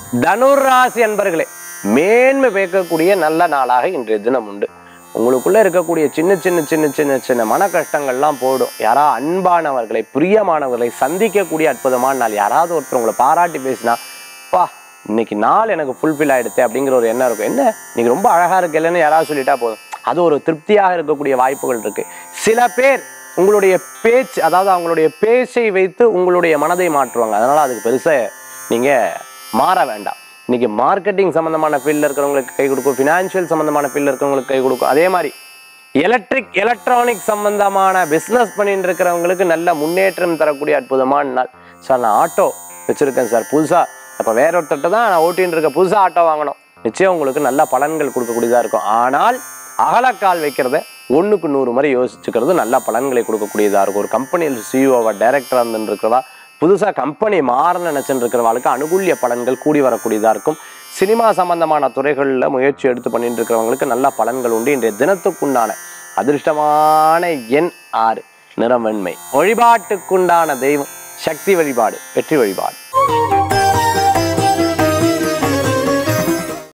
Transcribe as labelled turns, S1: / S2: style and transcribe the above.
S1: தனுர் ராசி அன்பர்களே மேன்மை பேக்கக்கூடிய நல்ல நாளாக இன்றைய தினம் உண்டு உங்களுக்குள்ள இருக்கக்கூடிய சின்ன சின்ன சின்ன சின்ன சின்ன மன கஷ்டங்கள்லாம் போடும் யாரா அன்பானவர்களை பிரியமானவர்களை சந்திக்கக்கூடிய அற்புதமான நாள் யாராவது ஒருத்தர் உங்களை பாராட்டி பேசினா பா இன்னைக்கு நாள் எனக்கு ஃபுல்ஃபில் ஆயிடுச்சு அப்படிங்கிற ஒரு எண்ணம் இருக்கும் என்ன இன்னைக்கு ரொம்ப அழகா இருக்கு இல்லைன்னு யாராவது சொல்லிட்டா போதும் அது ஒரு திருப்தியாக இருக்கக்கூடிய வாய்ப்புகள் இருக்கு சில பேர் உங்களுடைய பேச்சு அதாவது அவங்களுடைய பேச்சை வைத்து உங்களுடைய மனதை மாற்றுவாங்க அதனால அதுக்கு பெருசா நீங்க மாற வேண்டாம் இன்னைக்கு மார்க்கெட்டிங் சம்பந்தமான ஃபீல்டில் இருக்கிறவங்களுக்கு கை கொடுக்கும் ஃபினான்ஷியல் சம்பந்தமான ஃபீல்டில் இருக்கிறவங்களுக்கு கை கொடுக்கும் அதே மாதிரி எலக்ட்ரிக் எலக்ட்ரானிக் சம்பந்தமான பிஸ்னஸ் பண்ணிட்டு இருக்கிறவங்களுக்கு நல்ல முன்னேற்றம் தரக்கூடிய அற்புதமான நாள் சார் நான் ஆட்டோ வச்சுருக்கேன் சார் புதுசாக இப்போ வேற ஒருத்தர்கிட்ட தான் நான் ஓட்டின்னு இருக்க புதுசாக ஆட்டோ வாங்கணும் நிச்சயம் உங்களுக்கு நல்ல பலன்கள் கொடுக்கக்கூடியதாக இருக்கும் ஆனால் அகலக்கால் வைக்கிறத ஒன்றுக்கு நூறு முறை யோசிச்சுக்கிறது நல்ல பலன்களை கொடுக்கக்கூடியதாக இருக்கும் ஒரு கம்பெனியில் சிஇஓவா டைரக்டராக இருந்துட்டு இருக்கிறவா புதுசாக கம்பெனி மாறணும்னு நினச்சிட்டு இருக்கிறவங்களுக்கு அனுகூல்ய பலன்கள் கூடி வரக்கூடியதாக இருக்கும் சினிமா சம்பந்தமான துறைகளில் முயற்சி எடுத்து பண்ணிட்டு இருக்கிறவங்களுக்கு நல்ல பலன்கள் உண்டு இன்றைய தினத்துக்குண்டான அதிர்ஷ்டமான எண் ஆறு நிறம் வெண்மை வழிபாட்டுக்குண்டான தெய்வம் சக்தி வழிபாடு வெற்றி வழிபாடு